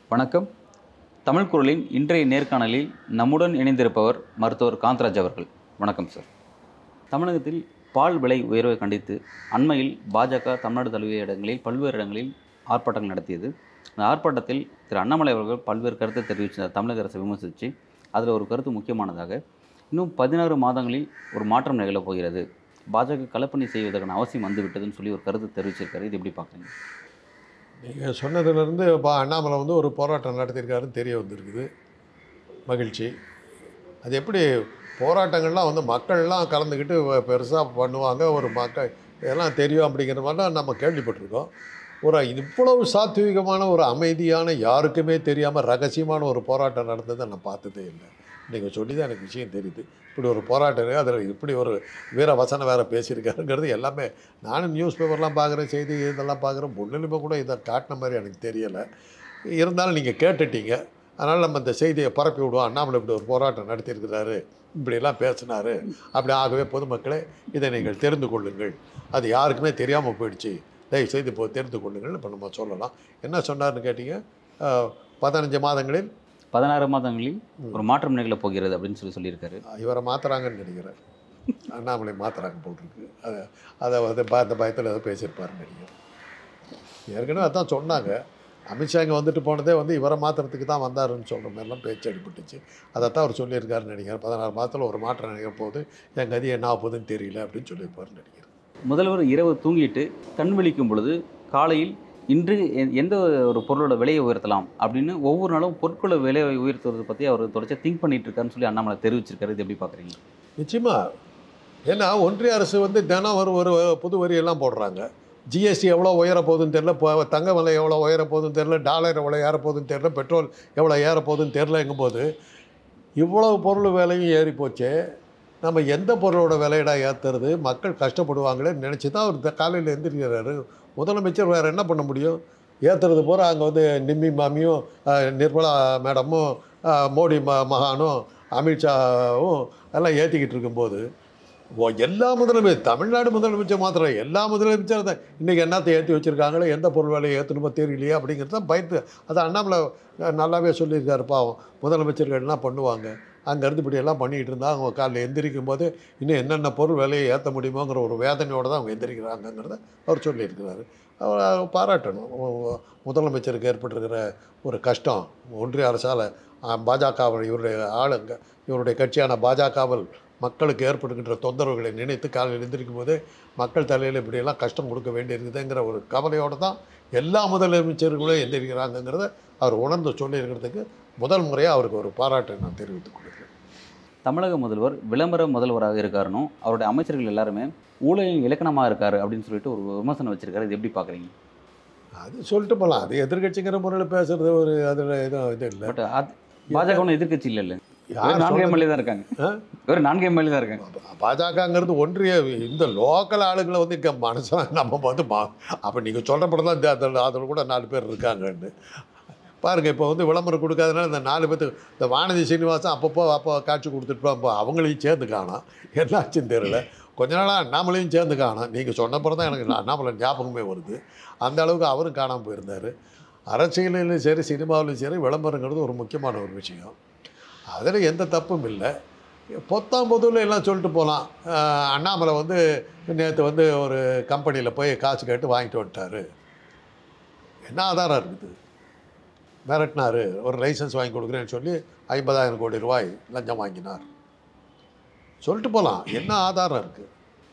வணக்கம் தமிழ் குரலின் இன்றைய நேர்காணலில் நம்முடன் இணைந்திருப்பவர் மருத்துவர் காந்தராஜ் அவர்கள் வணக்கம் சார் தமிழகத்தில் பால் விலை உயர்வை கண்டித்து அண்மையில் பாஜக தமிழ்நாடு தழுவிய இடங்களில் பல்வேறு இடங்களில் ஆர்ப்பாட்டங்கள் நடத்தியது அந்த ஆர்ப்பாட்டத்தில் திரு அண்ணாமலை அவர்கள் பல்வேறு கருத்தை தெரிவித்தார் தமிழக அரசை விமர்சித்து அதில் ஒரு கருத்து முக்கியமானதாக இன்னும் பதினாறு மாதங்களில் ஒரு மாற்றம் நிகழப் போகிறது பாஜக களப்பணி செய்வதற்கான அவசியம் வந்துவிட்டதுன்னு சொல்லி ஒரு கருத்து தெரிவிச்சிருக்காரு இது எப்படி பார்க்குறீங்க நீங்கள் சொன்னதுலேருந்து பா அண்ணாமலை வந்து ஒரு போராட்டம் நடத்தியிருக்காருன்னு தெரிய வந்திருக்குது மகிழ்ச்சி அது எப்படி போராட்டங்கள்லாம் வந்து மக்கள்லாம் கலந்துக்கிட்டு பெருசாக பண்ணுவாங்க ஒரு மக்கள் இதெல்லாம் தெரியும் அப்படிங்கிற மாதிரிலாம் நம்ம கேள்விப்பட்டிருக்கோம் ஒரு இவ்வளவு சாத்வீகமான ஒரு அமைதியான யாருக்குமே தெரியாமல் ரகசியமான ஒரு போராட்டம் நடந்ததை நான் பார்த்ததே இல்லை நீங்கள் சொல்லி தான் எனக்கு விஷயம் தெரியுது இப்படி ஒரு போராட்டம் இருக்குது அதில் இப்படி ஒரு வீர வசனம் வேறு பேசியிருக்காருங்கிறது எல்லாமே நானும் நியூஸ் பேப்பர்லாம் பார்க்குறேன் செய்தி இதெல்லாம் பார்க்குறேன் முன்னிலுமே கூட இதை காட்டின மாதிரி எனக்கு தெரியலை இருந்தாலும் நீங்கள் கேட்டுட்டீங்க அதனால் நம்ம இந்த செய்தியை பரப்பி விடுவோம் அண்ணாமலை இப்படி ஒரு போராட்டம் நடத்தியிருக்கிறாரு இப்படியெல்லாம் பேசினாரு அப்படி ஆகவே பொதுமக்களே இதை நீங்கள் தெரிந்து கொள்ளுங்கள் அது யாருக்குமே தெரியாமல் போயிடுச்சு தயவு செய்து இப்போ தெரிந்து கொள்ளுங்கள் இப்போ நம்ம சொல்லலாம் என்ன சொன்னார்னு கேட்டீங்க அஹ், பதினஞ்சு மாதங்களில் பதினாறு மாதங்களில் ஒரு மாற்றம் நிகழப் போகிறது அப்படின்னு சொல்லி சொல்லியிருக்காரு இவரை மாற்றுறாங்கன்னு நினைக்கிறேன் அண்ணாமலை மாற்றுறாங்க போட்டிருக்கு அதை அதை வந்து ப- அந்த பயத்தில் ஏதோ பேசியிருப்பாருன்னு நினைக்கிறேன் ஏற்கனவே அதான் சொன்னாங்க அமித்ஷா இங்கே வந்துட்டு போனதே வந்து இவரை மாற்றுறதுக்கு தான் வந்தாருன்னு சொல்கிற மாதிரிலாம் பேச்சு அடிபட்டுச்சு அதைத்தான் அவர் சொல்லியிருக்காருன்னு நினைக்கிறேன் பதினாறு மாதத்தில் ஒரு மாற்றம் நினைக்கிற போது என் கதி என்ன ஆகுதுன்னு தெரியல அப்படின்னு சொல்லியிருப்பாருன்னு நினைக்கிறேன் முதல்வர் இரவு தூங்கிட்டு கண் விழிக்கும் பொழுது காலையில் இன்று எ- எந்த ஒரு பொருளோட விலையை உயர்த்தலாம் அப்படின்னு ஒவ்வொரு நாளும் பொருட்களோட விலையை உயர்த்துவதை பற்றி அவர் தொடர்ச்சியாக திங்க் பண்ணிட்டு இருக்காருன்னு சொல்லி அண்ணாமலை தெரிவிச்சிருக்காரு இது எப்படி பார்க்குறீங்க நிச்சயமாக ஏன்னா ஒன்றிய அரசு வந்து தினம் ஒரு ஒரு புது வரியெல்லாம் போடுறாங்க ஜிஎஸ்டி எவ்வளோ உயர போகுதுன்னு தெரில இப்போ தங்க விலை எவ்வளோ உயர போகுதுன்னு தெரில டாலர் எவ்வளோ ஏற போகுதுன்னு தெரில பெட்ரோல் எவ்வளோ ஏற போகுதுன்னு தெரிலங்கும் போது இவ்வளவு பொருள் விலையும் ஏறி போச்சே நம்ம எந்த பொருளோட விலையடா ஏற்றுறது மக்கள் கஷ்டப்படுவாங்களேன்னு நினச்சி தான் அவர் காலையில் எந்திரிக்கிறாரு முதலமைச்சர் வேறு என்ன பண்ண முடியும் ஏற்றுறது பூரா அங்கே வந்து நிம்மி மாமியும் அஹ், நிர்மலா மேடமும் அஹ், மோடி ம மகானும் அமித்ஷாவும் எல்லாம் ஏற்றிக்கிட்டு இருக்கும்போது ஓ எல்லா முதலமைச்சர் தமிழ்நாடு முதலமைச்சர் மாத்திரம் எல்லா முதலமைச்சரும் தான் இன்றைக்கி என்னத்தை ஏற்றி வச்சுருக்காங்களோ எந்த பொருள் விலையை ஏற்றணுமோ தெரியலையே அப்படிங்கிறது தான் பயத்து அது அண்ணாமலை அஹ், நல்லாவே சொல்லியிருக்காரு பாவம் முதலமைச்சர்கள் என்ன பண்ணுவாங்க அங்கேருந்து இப்படி எல்லாம் பண்ணிகிட்டு இருந்தால் அவங்க காலையில் எந்திரிக்கும் போது இன்னும் என்னென்ன பொருள் விலையை ஏற்ற முடியுமோங்கிற ஒரு வேதனையோடு தான் அவங்க எந்திரிக்கிறாங்கங்கிறத அவர் சொல்லியிருக்கிறாரு அவர் பாராட்டணும் ஒ- முதலமைச்சருக்கு ஏற்பட்டிருக்கிற ஒரு கஷ்டம் ஒன்றிய அரசால் பாஜகவில் இவருடைய ஆளுங்க இவருடைய கட்சியான பாஜகவில் மக்களுக்கு ஏற்படுகின்ற தொந்தரவுகளை நினைத்து காலையில் எந்திரிக்கும் போது மக்கள் தலையில் இப்படியெல்லாம் கஷ்டம் கொடுக்க வேண்டியிருக்குதுங்கிற ஒரு கவலையோடு தான் எல்லா முதலமைச்சர்களும் எந்திரிக்கிறாங்கங்கிறத அவர் உணர்ந்து சொல்லியிருக்கிறதுக்கு முதல் முறையாக அவருக்கு ஒரு பாராட்டை நான் தெரிவித்துக் கொள்கிறேன் தமிழக முதல்வர் விளம்பர முதல்வராக இருக்காருனும் அவருடைய அமைச்சர்கள் எல்லாருமே ஊழலின் இலக்கணமாக இருக்காரு அப்படின்னு சொல்லிட்டு ஒரு விமர்சனம் வச்சிருக்காரு இது எப்படி பார்க்குறீங்க அது சொல்லிட்டு போகலாம் அது எதிர்கட்சிங்கிற முறையில் பேசுறது ஒரு அதில் எதுவும் இது இல்லை பட் பாஜக ஒன்றும் எதிர்க்கட்சி இல்லை இல்லை யார் நான்கு சொல்றது? எம்எல்ஏ தான் இருக்காங்க ஆ? வெறும் நான்கு எம்எல்ஏ தான் இருக்காங்க பாஜகங்கிறது ஒன்றிய இந்த லோக்கல் ஆளுங்களை வந்து இங்கே மனசில் நம்ம வந்து மா அப்போ நீங்கள் சொல்கிறப்பட தான் அதில் அதில் கூட நாலு பேர் இருக்காங்கன்னு பாருங்கள் இப்போ வந்து விளம்பரம் கொடுக்காதனால இந்த நாலு பேர்த்துக்கு இந்த வானதி சீனிவாசன் அப்பப்போ அப்போ காட்சி கொடுத்துட்டு அப்போ அவங்களையும் சேர்ந்து காணோம் என்னாச்சுன்னு தெரியல கொஞ்ச நாளாக அண்ணாமலையும் சேர்ந்து காணோம் நீங்கள் சொன்னப்பறம் தான் எனக்கு அண்ணாமலை ஞாபகமே வருது அந்த அளவுக்கு அவரும் காணாமல் போயிருந்தார் அரசியலிலும் சரி சினிமாவிலும் சரி விளம்பரங்கிறது ஒரு முக்கியமான ஒரு விஷயம் அதில் எந்த தப்பும் இல்லை பொத்தாம் பொதுவில் எல்லாம் சொல்லிட்டு போகலாம் அஹ் அண்ணாமலை வந்து நேற்று வந்து ஒரு கம்பெனியில் போய் காசு கேட்டு வாங்கிட்டு வந்துட்டாரு என்ன ஆதாரம் இருக்குது மிரட்டினாரு ஒரு லைசன்ஸ் வாங்கி கொடுக்குறேன்னு சொல்லி ஐம்பதாயிரம் கோடி ரூபாய் லஞ்சம் வாங்கினார் சொல்லிட்டு போகலாம் என்ன ஆதாரம் இருக்குது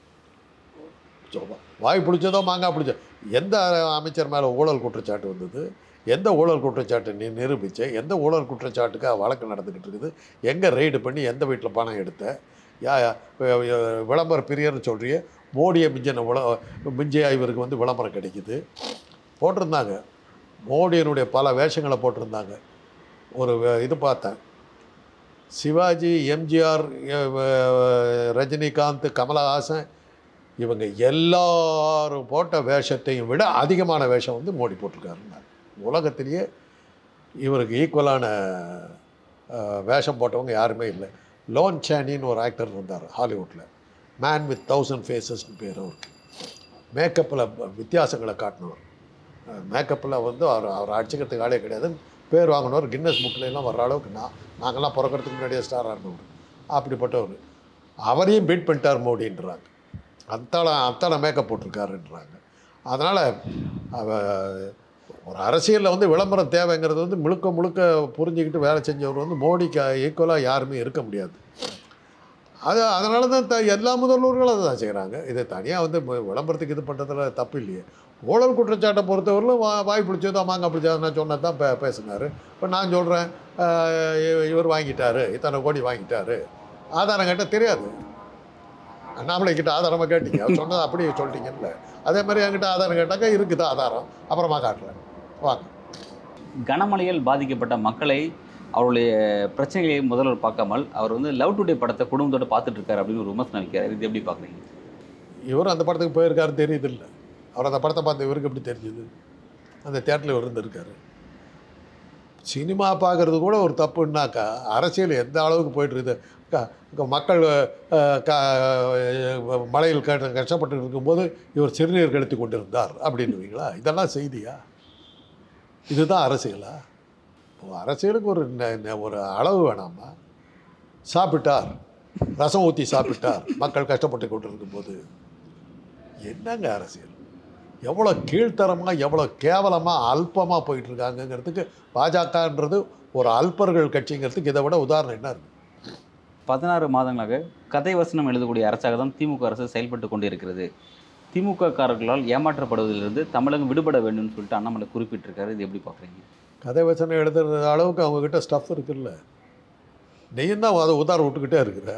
வாய் பிடிச்சதோ மாங்காய் பிடிச்ச எந்த அமைச்சர் மேலே ஊழல் குற்றச்சாட்டு வந்தது எந்த ஊழல் குற்றச்சாட்டு நீ நிரூபிச்ச எந்த ஊழல் குற்றச்சாட்டுக்கு வழக்கு நடந்துக்கிட்டு இருக்குது எங்கே ரெய்டு பண்ணி எந்த வீட்டில் பணம் எடுத்த யா யா, வி- வி- விளம்பர பிரியர்னு சொல்றிய மோடியை மிஞ்சின விள மிஞ்சிய இவருக்கு வந்து விளம்பரம் கிடைக்குது போட்டிருந்தாங்க மோடியினுடைய பல வேஷங்களை போட்டிருந்தாங்க ஒரு வே- இது பார்த்தேன் சிவாஜி எம்ஜிஆர் ரஜினிகாந்த் கமலஹாசன் இவங்க எல்லாரும் போட்ட வேஷத்தையும் விட அதிகமான வேஷம் வந்து மோடி போட்டிருக்காருன்னாரு உலகத்திலேயே இவருக்கு ஈக்குவலான அஹ், வேஷம் போட்டவங்க யாருமே இல்லை லோன் சானின்னு ஒரு ஆக்டர் இருந்தார் ஹாலிவுட்டில் மேன் வித் தௌசண்ட் ஃபேஸஸ்னு பேர் அவருக்கு மேக்கப்பில் வித்தியாசங்களை காட்டினவர் மேக்கப்பில் வந்து அவர் அவர் அடிச்சுக்கிறதுக்கு ஆளே கிடையாது பேர் வாங்கினவர் கின்னஸ் புக்கில் எல்லாம் வர்ற அளவுக்கு நான் நாங்கள்லாம் பிறக்கிறதுக்கு முன்னாடியே ஸ்டாராக இருந்தவர் அப்படிப்பட்டவர் அவரையும் பீட் பண்ணிட்டார் மோடின்றாங்க அத்தால அத்தால மேக்கப் போட்டிருக்காருன்றாங்க அதனால் அவ ஒரு அரசியலில் வந்து விளம்பரம் தேவைங்கிறது வந்து முழுக்க முழுக்க புரிஞ்சுக்கிட்டு வேலை செஞ்சவர் வந்து மோடிக்கு ஈக்குவலாக யாருமே இருக்க முடியாது அது அதனால தான் த எல்லா முதல்வர்களும் அதை தான் செய்கிறாங்க இதை தனியாக வந்து வி- விளம்பரத்துக்கு இது பண்ணுறதுல தப்பு இல்லையே ஊழல் குற்றச்சாட்டை பொறுத்தவரையிலும் வா வாய் பிடிச்சதோ மாங்காய் பிடிச்சதோ நான் சொன்னது தான் பே பேசினார் இப்போ நான் சொல்கிறேன் இவர் வாங்கிட்டாரு இத்தனை கோடி வாங்கிட்டாரு ஆதாரம் கேட்டால் தெரியாது அண்ணாமலை கிட்ட ஆதாரமாக கேட்டீங்க அவர் சொன்னதை அப்படியே சொல்லிட்டீங்கல்ல அதே மாதிரி என்கிட்ட ஆதாரம் கேட்டாக்கா இருக்குது ஆதாரம் அப்புறமா காட்டுறேன் வாங்க கனமழையால் பாதிக்கப்பட்ட மக்களை அவருடைய பிரச்சனைகளை முதல்வர் பார்க்காமல் அவர் வந்து லவ் டுடே படத்தை குடும்பத்தோட பார்த்துட்டு இருக்காரு அப்படின்னு ஒரு விமர்சனம் வைக்கிறார் இது எப்படி பார்க்குறீங்க இவர் அந்த படத்துக்கு போயிருக்காரு தெரியுது இல்லை அவர் அந்த படத்தை பார்த்து இவருக்கு எப்படி தெரிஞ்சுது அந்த தேட்டரில் இவர் இருந்திருக்காரு சினிமா பார்க்கறது கூட ஒரு தப்புன்னாக்கா அரசியல் எந்த அளவுக்கு போயிட்டு இருக்குது க- க- மக்கள் அஹ், க மழையில் க கஷ்டப்பட்டு இருக்கும்போது இவர் சிறுநீர் கழித்து கொண்டிருந்தார் அப்படின்னுவீங்களா இதெல்லாம் செய்தியா இதுதான் அரசியலா இப்போ அரசியலுக்கு ஒரு ந- ந- ஒரு அளவு வேணாமா சாப்பிட்டார் ரசம் ஊற்றி சாப்பிட்டார் மக்கள் கஷ்டப்பட்டு கொண்டு இருக்கும்போது என்னங்க அரசியல் எவ்வளோ கீழ்த்தரமாக எவ்வளோ கேவலமாக அல்பமாக போயிட்டு இருக்காங்கங்கிறதுக்கு பாஜகன்றது ஒரு அல்பர்கள் கட்சிங்கிறதுக்கு இதை விட உதாரணம் என்ன இருக்கு பதினாறு மாதங்களாக கதை வசனம் எழுதக்கூடிய அரசாக தான் திமுக அரசு செயல்பட்டு கொண்டிருக்கிறது திமுக காரர்களால் ஏமாற்றப்படுவதிலிருந்து தமிழகம் விடுபட வேண்டும்னு சொல்லிட்டு அண்ணாமலை குறிப்பிட்டிருக்காரு இது எப்படி பார்க்குறீங்க கதை வசனம் எழுதுற அளவுக்கு அவங்கக்கிட்ட ஸ்டஃப் இருக்குல்ல நீயும் தான் அதை உதார விட்டுக்கிட்டே இருக்கிற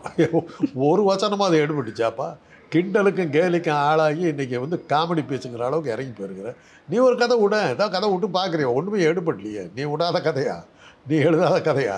ஒரு வசனமாக அதை எடுபட்டுச்சாப்பா கிண்டலுக்கும் கேலிக்கும் ஆளாகி இன்றைக்கி வந்து காமெடி பேசுங்கிற அளவுக்கு இறங்கி போயிருக்கிற நீ ஒரு கதை விட ஏதாவது கதை விட்டு பார்க்குறிய ஒன்றுமே எடுபடலையே நீ விடாத கதையா நீ எழுதாத கதையா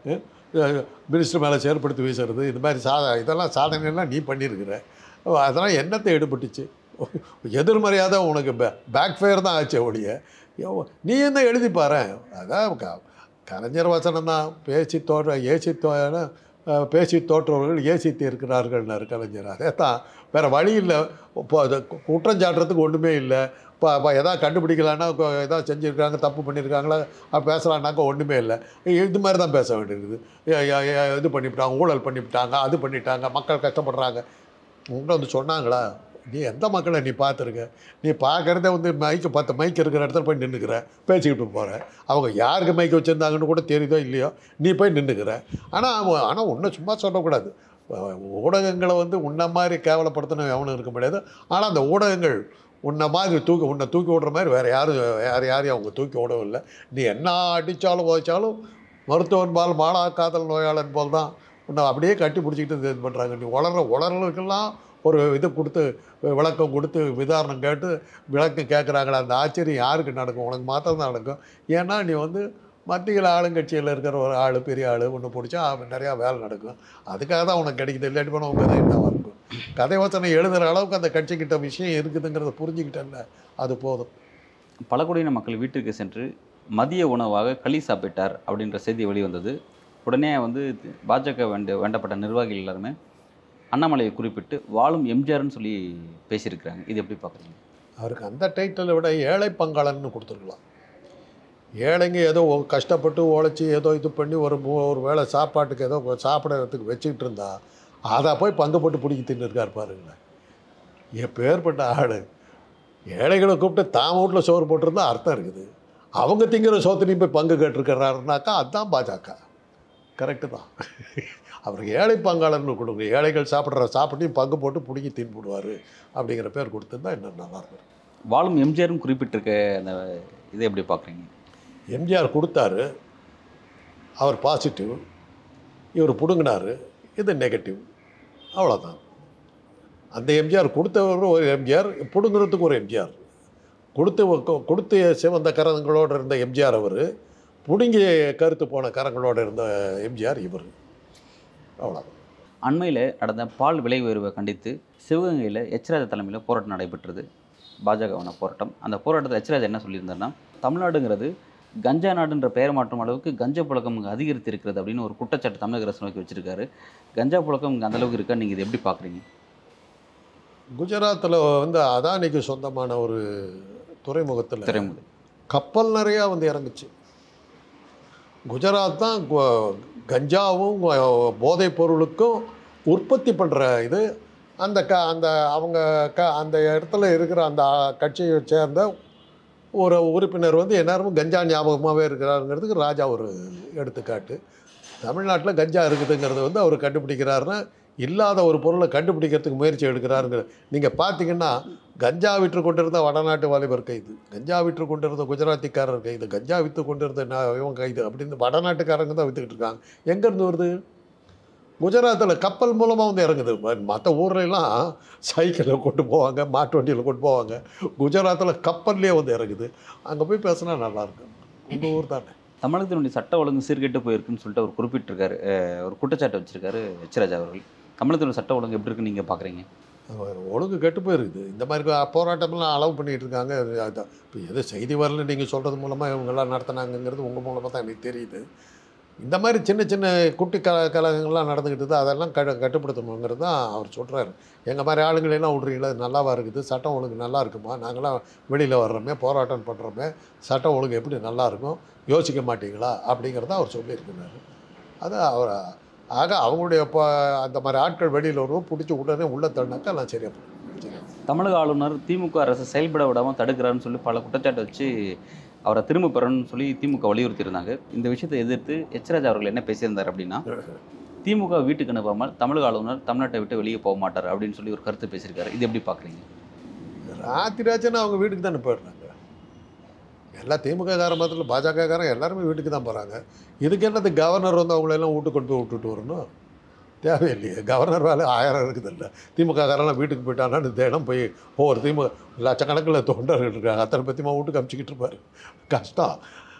மினிஸ்டர் மேலே செயற்படுத்தி வீசுறது இது மாதிரி சாத இதெல்லாம் சாதனைகள்லாம் நீ பண்ணியிருக்கிற அதெல்லாம் என்னத்தை எடுபட்டுச்சு எதிர்மறையாக தான் உனக்கு பே பேக் ஃபயர் தான் ஆச்சு ஒழிய எவ்வ- நீ என்ன எழுதி பாரு அதான் க- கலைஞர் வசனம் தான் பேசி தோற்ற ஏசி தோ அஹ், பேசி தோற்றவர்கள் ஏசித்து இருக்கிறார்கள்னாரு கலைஞர் அதே தான் வேறு வழி இல்லை இப்போ அது கு- குற்றம் சாட்டுறதுக்கு ஒன்றுமே இல்லை இப்போ இப்போ எதாவது கண்டுபிடிக்கலான்னா கொ- எதாவது செஞ்சுருக்காங்க தப்பு பண்ணியிருக்காங்களா அப்ப பேசலான்னாக்கா ஒன்றுமே இல்லை இது மாதிரி தான் பேச வேண்டியிருக்குது ஏ- ஏ- ஏ- இது பண்ணிவிட்டாங்க ஊழல் பண்ணிவிட்டாங்க அது பண்ணிட்டாங்க மக்கள் கஷ்டப்படுறாங்க உங்களை வந்து சொன்னாங்களா நீ எந்த மக்களை நீ பார்த்துருக்க நீ பார்க்குறதே வந்து மைக்கு பத்து மைக் இருக்கிற இடத்துல போய் நின்றுக்கிற பேசிக்கிட்டு போகிற அவங்க யாருக்கு மைக் வச்சுருந்தாங்கன்னு கூட தெரியுதோ இல்லையோ நீ போய் நின்றுக்கிற ஆனால் அவன் ஆனால் உன்னை சும்மா சொல்லக்கூடாது ஊடகங்களை வந்து உன்னை மாதிரி கேவலப்படுத்தணும் எவனும் இருக்க முடியாது ஆனால் அந்த ஊடகங்கள் உன்னை மாதிரி தூக்கி உன்னை தூக்கி விடுற மாதிரி வேறு யாரும் யார் யாரையும் அவங்க தூக்கி விடவும் இல்லை நீ என்ன அடித்தாலும் போச்சாலும் மருத்துவன் பால் மாலா காதல் நோயாளன் போல் தான் உன்னை அப்படியே கட்டி பிடிச்சிக்கிட்டு இது பண்ணுறாங்க நீ உளற உளறலுக்கெல்லாம் ஒரு இது கொடுத்து விளக்கம் கொடுத்து விதாரணம் கேட்டு விளக்கம் கேட்குறாங்களா அந்த ஆச்சரியம் யாருக்கு நடக்கும் உனக்கு மாத்திரம் தான் நடக்கும் ஏன்னா நீ வந்து மத்தியில் ஆளுங்கட்சியில் இருக்கிற ஒரு ஆள் பெரிய ஆள் ஒன்று பிடிச்சா அவன் நிறையா வேலை நடக்கும் அதுக்காக தான் உனக்கு கிடைக்குது இல்லாட்டி போனால் உங்கள் கதை என்னவாக இருக்கும் கதை வசனம் எழுதுகிற அளவுக்கு அந்த கட்சிக்கிட்ட விஷயம் இருக்குதுங்கிறத புரிஞ்சுக்கிட்டேன்ல அது போதும் பழங்குடியின மக்கள் வீட்டிற்கு சென்று மதிய உணவாக களி சாப்பிட்டார் அப்படின்ற செய்தி வெளிவந்தது உடனே வந்து பாஜக வேண்ட வேண்டப்பட்ட நிர்வாகிகள் எல்லாருமே அண்ணாமலையை குறிப்பிட்டு வாழும் எம்ஜிஆர்னு சொல்லி பேசியிருக்கிறாங்க இது எப்படி பார்க்குறீங்க அவருக்கு அந்த டைட்டிலை விட ஏழை பங்காளன்னு கொடுத்துருக்கலாம் ஏழைங்க ஏதோ ஒ- கஷ்டப்பட்டு உழைச்சி ஏதோ இது பண்ணி ஒரு மூ- ஒரு வேளை சாப்பாட்டுக்கு ஏதோ சாப்பிட்றதுக்கு வச்சுக்கிட்டு இருந்தா அதை போய் பங்கு போட்டு பிடிக்கி தின்னுருக்கார் பாருங்களேன் என் பேர்பட்ட ஆள் ஏழைகளை கூப்பிட்டு தான் வீட்டில் சோறு போட்டிருந்தா அர்த்தம் இருக்குது அவங்க திங்கிற சோத்துலையும் போய் பங்கு கேட்டிருக்கிறாருனாக்கா அதுதான் பாஜக கரெக்டு தான் அவருக்கு ஏழை பங்காளர்னு கொடுங்க ஏழைகள் சாப்பிட்ற சாப்பிட்டையும் பங்கு போட்டு பிடிக்கி தின்புடுவார் அப்படிங்கிற பேர் கொடுத்துருந்தா இன்னும் நல்லா இருக்கும் வாழும் எம்ஜிஆரும் குறிப்பிட்டிருக்க அந்த இதை எப்படி பார்க்குறீங்க எம்ஜிஆர் கொடுத்தாரு அவர் பாசிட்டிவ் இவர் பிடுங்கினாரு இது நெகட்டிவ் அவ்வளோதான் அந்த எம்ஜிஆர் கொடுத்தவர் ஒரு எம்ஜிஆர் பிடுங்குறதுக்கு ஒரு எம்ஜிஆர் கொடுத்து கொ- கொடுத்து சிவந்த கரங்களோடு இருந்த எம்ஜிஆர் அவர் பிடுங்கி கருத்து போன கரங்களோடு இருந்த எம்ஜிஆர் இவர் அவ்வளோதான் அண்மையில் நடந்த பால் விலை உயர்வை கண்டித்து சிவகங்கையில் எச்ராஜா தலைமையில் போராட்டம் நடைபெற்றது பாஜகவான போராட்டம் அந்த போராட்டத்தில் எச்ராஜா என்ன சொல்லியிருந்தாருன்னா தமிழ்நாடுங்கிறது கஞ்சா நாடுன்ற பெயர் மாற்றும் அளவுக்கு கஞ்சா புழக்கம் இங்கே அதிகரித்து இருக்கிறது அப்படின்னு ஒரு குற்றச்சாட்டு தமிழக அரசு நோக்கி வச்சிருக்காரு கஞ்சா புழக்கம் இங்கே அந்தளவுக்கு இருக்கா நீங்கள் இதை எப்படி பார்க்குறீங்க குஜராத்தில் வந்து அதானிக்கு சொந்தமான ஒரு துறைமுகத்தில் திரைமுறை கப்பல் நிறையா வந்து இறங்குச்சு குஜராத் தான் கு- கஞ்சாவும் கு- போதைப் பொருளுக்கும் உற்பத்தி பண்ணுற இது அந்த க அந்த அவங்க க அந்த இடத்துல இருக்கிற அந்த கட்சியை சேர்ந்த ஒரு உறுப்பினர் வந்து எந்நேரமும் கஞ்சா ஞாபகமாகவே இருக்கிறாருங்கிறதுக்கு ராஜா ஒரு எடுத்துக்காட்டு தமிழ்நாட்டில் கஞ்சா இருக்குதுங்கிறது வந்து அவர் கண்டுபிடிக்கிறாருன்னா இல்லாத ஒரு பொருளை கண்டுபிடிக்கிறதுக்கு முயற்சி எடுக்கிறாருங்கிற நீங்கள் பார்த்தீங்கன்னா கஞ்சா விற்று கொண்டிருந்த வடநாட்டு வாலிபர் கைது கஞ்சா விற்று கொண்டிருந்த குஜராத்திக்காரர் கைது கஞ்சா விற்று கொண்டிருந்த ந- இவன் கைது அப்படின்னு வடநாட்டுக்காரங்க தான் விற்றுக்கிட்டு இருக்காங்க எங்கேருந்து வருது குஜராத்தில் கப்பல் மூலமாக வந்து இறங்குது மற்ற ஊர்லலாம் சைக்கிளில் கொண்டு போவாங்க மாட்டு வண்டியில் கொண்டு போவாங்க குஜராத்தில் கப்பல்லே வந்து இறங்குது அங்கே போய் பேசினா நல்லாயிருக்கும் உங்கள் ஊர் தானே தமிழகத்தினுடைய சட்ட ஒழுங்கு சீர்கெட்டு போயிருக்குன்னு சொல்லிட்டு அவர் குறிப்பிட்டிருக்காரு அஹ் ஒரு குற்றச்சாட்டு வச்சிருக்காரு எச் ராஜா அவர்கள் தமிழகத்தினுடைய சட்ட ஒழுங்கு எப்படி இருக்குன்னு நீங்கள் பார்க்குறீங்க ஒழுங்கு கெட்டு போயிருக்குது இந்த மாதிரி போராட்டம்லாம் அலோவ் பண்ணிகிட்டு இருக்காங்க இப்போ எது செய்தி வரல நீங்கள் சொல்கிறது மூலமாக இவங்கெல்லாம் நடத்துனாங்கங்கிறது உங்கள் மூலமாக தான் எனக்கு தெரியுது இந்த மாதிரி சின்ன சின்ன குட்டி க கலகங்கள்லாம் நடந்துக்கிட்டு தான் அதெல்லாம் கட்டு கட்டுப்படுத்தணுங்கிறது தான் அவர் சொல்கிறாரு எங்கள் மாதிரி ஆளுங்களெல்லாம் விட்றீங்களா இது நல்லாவா இருக்குது சட்டம் ஒழுங்கு நல்லா இருக்குமா நாங்களாம் வெளியில் வர்றோமே போராட்டம் பண்ணுறோமே சட்டம் ஒழுங்கு எப்படி நல்லா இருக்கும் யோசிக்க மாட்டீங்களா அப்படிங்கிறத அவர் சொல்லியிருக்கிறாரு அது அவர் ஆக அவங்களுடைய இப்போ அந்த மாதிரி ஆட்கள் வெளியில் வருவோம் பிடிச்சி உடனே உள்ளே தள்ளினாக்கா எல்லாம் சரியா போகும் சரியா தமிழக ஆளுநர் திமுக அரசு செயல்பட விடாமல் தடுக்கிறாருன்னு சொல்லி பல குற்றச்சாட்டு வச்சு அவரை திரும்ப பெறணும்னு சொல்லி திமுக வலியுறுத்தியிருந்தாங்க இந்த விஷயத்தை எதிர்த்து எச் ராஜா அவர்கள் என்ன பேசியிருந்தார் அப்படின்னா திமுக வீட்டுக்கு அனுப்பாமல் தமிழக ஆளுநர் தமிழ்நாட்டை விட்டு வெளியே போக மாட்டார் அப்படின்னு சொல்லி ஒரு கருத்து பேசியிருக்காரு இது எப்படி பார்க்குறீங்க ராத்திராச்சுன்னா அவங்க வீட்டுக்கு தானே போயிடுறாங்க எல்லா திமுக கார மாத்திரம் பாஜக காரன் எல்லாருமே வீட்டுக்கு தான் போகிறாங்க இதுக்கு என்னது கவர்னர் வந்து அவங்களெல்லாம் வீட்டுக்கு கொண்டு போய் விட்டுட்டு வரணும் தேவையில்லையே கவர்னர் வேலை ஆயிரம் இருக்குது இல்லை திமுக காரெல்லாம் வீட்டுக்கு போயிட்டானா தினம் போய் ஒவ்வொரு திமுக லட்சக்கணக்கில் தொண்டர்கள் இருக்காங்க அத்தனை பற்றிமா வீட்டுக்கு அமுச்சிக்கிட்டு இருப்பார் கஷ்டம்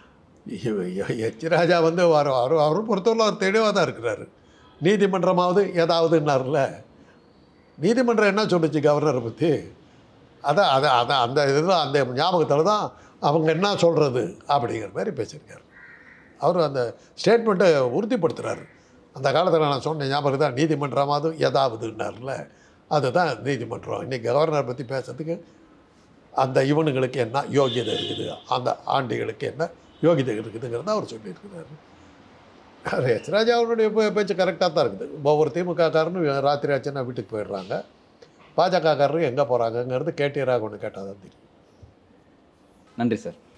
இவ- எ- எச் ராஜா வந்து வர அவர் அவரை பொறுத்தவரை அவர் தெளிவாக தான் இருக்கிறாரு நீதிமன்றமாவது ஏதாவதுன்னார்ல நீதிமன்றம் என்ன சொல்லுச்சு கவர்னரை பற்றி அதான் அதான் அதான் அந்த இதுதான் அந்த ஞாபகத்தில் தான் அவங்க என்ன சொல்கிறது அப்படிங்கிற மாதிரி பேசியிருக்காரு அவர் அந்த ஸ்டேட்மெண்ட்டை உறுதிப்படுத்துகிறாரு அந்த காலத்தில் நான் சொன்ன ஞாபகம் தான் நீதிமன்றமாவது ஏதாவதுன்னார்ல அதுதான் நீதிமன்றம் இன்னைக்கு கவர்னர் பற்றி பேசுறதுக்கு அந்த இவனுங்களுக்கு என்ன யோகியதை இருக்குது அந்த ஆண்டிகளுக்கு என்ன யோகியதை இருக்குதுங்கிறத அவர் சொல்லியிருக்கிறாரு எச் ராஜா அவருடைய பே- பேச்சு கரெக்டாக தான் இருக்குது ஒவ்வொரு திமுக காரனும் ராத்திரி ஆச்சுன்னா வீட்டுக்கு போயிடுறாங்க பாஜக காரரும் எங்கே போகிறாங்கங்கிறது கேடி ராகவன் கேட்டால் தான் தெரியும் நன்றி சார்